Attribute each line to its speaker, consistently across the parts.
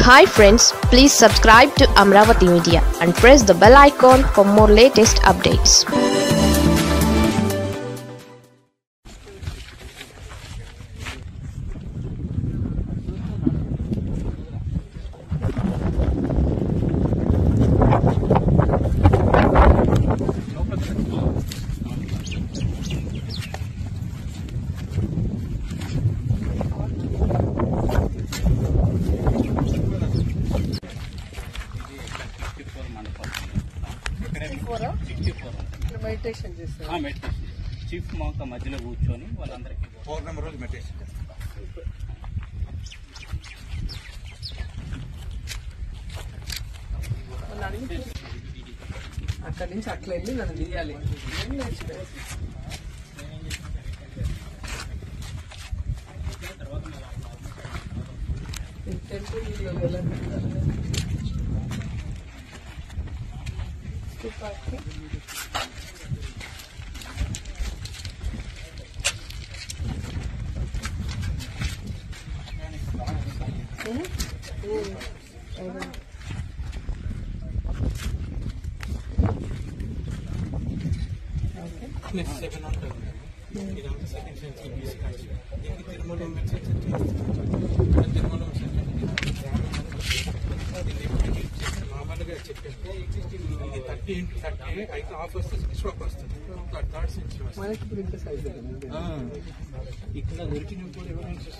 Speaker 1: Hi friends please subscribe to Amaravati media and press the bell icon for more latest updates
Speaker 2: meditation చేస్తారు
Speaker 3: meditation chief monk మధ్యలో కూర్చొని వాళ్ళందరికీ
Speaker 4: పౌర్ణమి రోజు meditation చేస్తాం
Speaker 2: వాళ్ళు అడిగితే అక్కడి నుంచి అట్లా వెళ్ళి నన్ను తీయాలి ఏం నేర్చుకో. ఈ టెంపుల్లో వెళ్ళండి. తుపాకీ. ఉమ్, ఉమ్, అవును.
Speaker 4: సెకండ్ ఉంటుంది ఇదంతా సెకండ్ సెంచరీ బీసీ కావచ్చు దీనికి తిరుమల తిరుమల మామూలుగా చెప్పేస్తే ఇది థర్టీ ఇంటూ థర్టీ అయితే ఆఫ్ వస్తే సిక్స్ వరకు వస్తుంది థర్డ్ సెంచరీ వస్తుంది
Speaker 2: మనకి ఇప్పుడు ఇంత సైజ్
Speaker 4: ఆ, ఇక్కడ దొరికిన కూడా ఎవిడెన్సెస్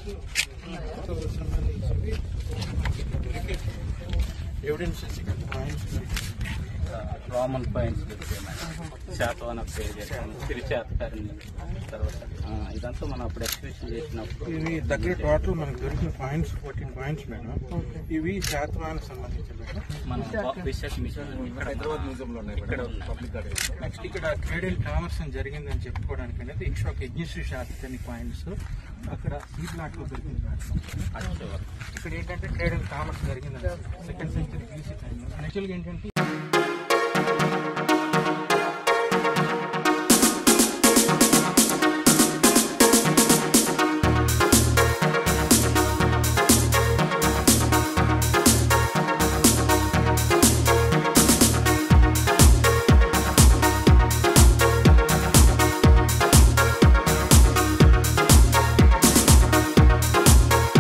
Speaker 4: ఎవిడెన్సెస్ ఇక్కడ పాయింట్స్
Speaker 3: రోమన్ పాయింట్స్ దొరికాయి మేడం శాతవాన పేరు తిరుచాతకారిని తర్వాత ఆ, ఇదంతా మనం అప్పుడు ఎక్స్ప్రెషన్ చేసినప్పుడు
Speaker 4: ఇవి దగ్గర టోటల్ మనకు దొరికిన పాయింట్స్ ఫోర్టీన్ పాయింట్స్ మేడం ఇవి శాతవానికి సంబంధించిన మేడం
Speaker 3: మనం రీసెర్చ్ మిషన్ ఇక్కడ హైదరాబాద్ మ్యూజియం లో ఉన్నాయి ఇక్కడ ఉన్నాయి
Speaker 4: నెక్స్ట్ ఇక్కడ క్రేడల్ కామర్సన్ జరిగిందని చెప్పుకోవడానికి అనేది ఇక్షోక్ యజ్ఞశ్రీ శాస్త్రి పాయింట్స్ అక్కడ ఈ బ్లాక్ లో దొరికింది మేడం.
Speaker 3: అక్షయ
Speaker 4: ఇక్కడ ఏంటంటే క్రేడల్ కామర్స్ జరిగింది సెకండ్ సెంచరీ బీసీ టైంలో యాక్చువల్గా ఏంటంటే